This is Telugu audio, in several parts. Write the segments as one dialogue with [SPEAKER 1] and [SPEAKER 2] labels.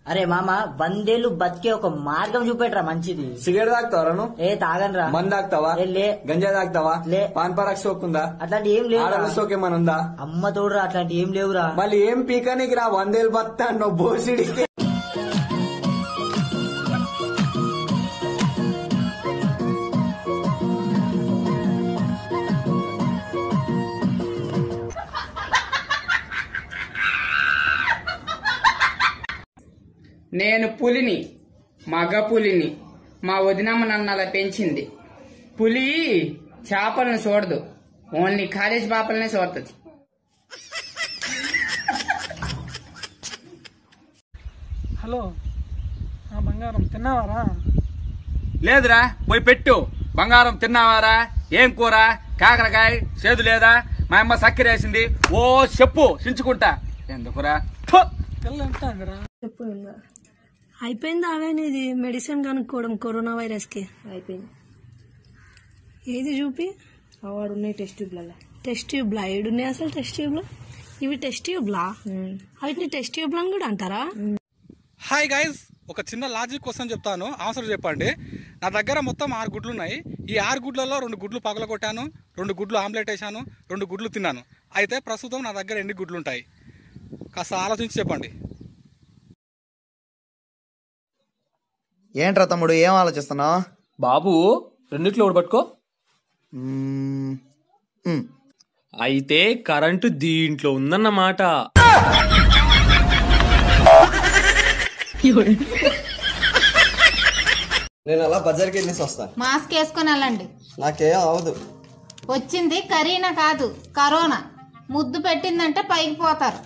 [SPEAKER 1] అరే మామ వందేళ్లు బతికే ఒక మార్గం చూపెట్రా మంచిది
[SPEAKER 2] సిగరెట్ తాగుతావరా నువ్వు
[SPEAKER 1] ఏ తాగనరా
[SPEAKER 2] మందు తాగుతావా
[SPEAKER 1] ఏ, లే
[SPEAKER 2] గంజా తాగుతావా
[SPEAKER 1] లే.
[SPEAKER 2] పాన్ పరాక్ సోక్ ఉందా
[SPEAKER 1] అట్లాంటి ఏం లేవురా
[SPEAKER 2] ఆడల సోక్ ఏమైనా ఉందా
[SPEAKER 1] అమ్మ తోడురా అట్లాంటి ఏం లేవురా
[SPEAKER 2] మళ్ళీ ఏం పీకానికి రా వందేళ్ళు బత్తా అన్నావు బోసిడికి
[SPEAKER 3] నేను పులిని మగ పులిని మా వదినమ్మ నన్ను అలా పెంచింది పులి చేపలను చూడదు ఓన్లీ కాలేజ్ పాపలనే చూడుతుంది
[SPEAKER 4] హలో ఆ బంగారం తిన్నావారా
[SPEAKER 5] లేదురా పోయి పెట్టు బంగారం తిన్నావారా ఏం కూర కాకరకాయ చేదు లేదా మా అమ్మ చక్కెర వేసింది ఓ చెప్పు చించుకుంటా ఎందుకురా థు.
[SPEAKER 4] పిల్ల ఎంతరా
[SPEAKER 6] చెప్పు ఇంకా అయిపోయింది ఆవేనా ఇది మెడిసిన్ కనుక్కోవడం కరోనా వైరస్ కి
[SPEAKER 7] అయిపోయింది
[SPEAKER 6] ఏది చూపి
[SPEAKER 7] అవార్డు ఉన్నాయి టెస్ట్ ట్యూబ్లలో
[SPEAKER 6] టెస్ట్ ట్యూబ్లా ఏడున్నాయి అసలు టెస్ట్ ట్యూబ్లో ఇవి టెస్ట్ ట్యూబ్లా వీటిని టెస్ట్ ట్యూబ్లను కూడా అంటారా
[SPEAKER 4] హాయ్ గైస్ ఒక చిన్న లాజిక్ క్వశ్చన్ చెప్తాను ఆన్సర్ చెప్పండి నా దగ్గర మొత్తం ఆరు గుడ్లు ఉన్నాయి ఈ ఆరు గుడ్లలో రెండు గుడ్లు పగలగొట్టాను రెండు గుడ్లు ఆమ్లెట్ వేసాను రెండు గుడ్లు తిన్నాను అయితే ప్రస్తుతం నా దగ్గర ఎన్ని గుడ్లు ఉంటాయి కాస్త ఆలోచించి చెప్పండి
[SPEAKER 8] ఏంట్రా తమ్ముడు ఏం ఆలోచిస్తున్నావు
[SPEAKER 9] బాబు రెండిట్లో ఒకటి పట్టుకో అయితే కరెంటు దీంట్లో ఉందన్నమాట
[SPEAKER 2] నేను అలా బజార్కి వెళ్ళేసి వస్తాను
[SPEAKER 7] మాస్క్ వేసుకొని వెళ్ళండి
[SPEAKER 2] నాకేం అవదు
[SPEAKER 7] వచ్చింది కరీనా కాదు కరోనా ముద్దు పెట్టిందంటే పైకి పోతారు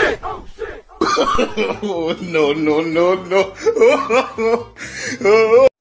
[SPEAKER 10] no, no, no, no.